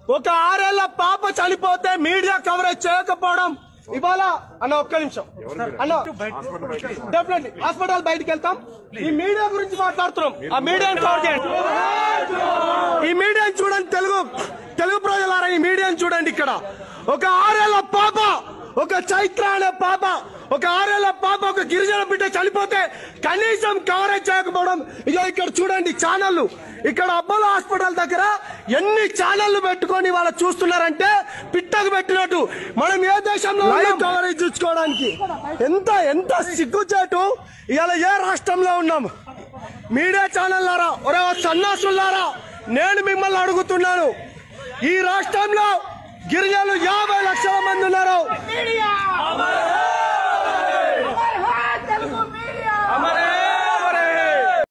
ఒక ఆరేళ్ల పాప చనిపోతే మీడియా కవరేజ్ చేయకపోవడం ఇవాళ అన్న ఒక్క నిమిషం అన్న డెఫినెట్లీ హాస్పిటల్ బయటికి వెళ్తాం ఈ మీడియా గురించి మాట్లాడుతున్నాం ఆ మీడియాని కవర్ చేయండి ఈ మీడియాని చూడండి తెలుగు తెలుగు ప్రజలారా ఈ మీడియాని చూడండి ఇక్కడ ఒక ఆరేళ్ల పాప ఒక చైత్ర అనే పాప ఒక ఆరేళ్ల పాప ఒక గిరిజన బిడ్డ చనిపోతే కనీసం కవరేజ్ చేయకపోవడం ఇక ఇక్కడ చూడండి ఛానళ్లు ఇక్కడ అబ్బోలో హాస్పిటల్ దగ్గర ఎన్ని ఛానళ్లు పెట్టుకొని వాళ్ళు చూస్తున్నారంటే పిట్టకు పెట్టినట్టు మనం ఏ దేశంలో ఉన్నాం కవరేజ్ చూసుకోవడానికి ఎంత ఎంత సిగ్గుచేటు ఇవాళ ఏ రాష్ట్రంలో ఉన్నాం మీడియా ఛానల్లారా ఒరే ఓ సన్నాసులారా నేను మిమ్మల్ని అడుగుతున్నాను ఈ రాష్ట్రంలో గిరిజనులు యాభై లక్షల మంది ఉన్నారు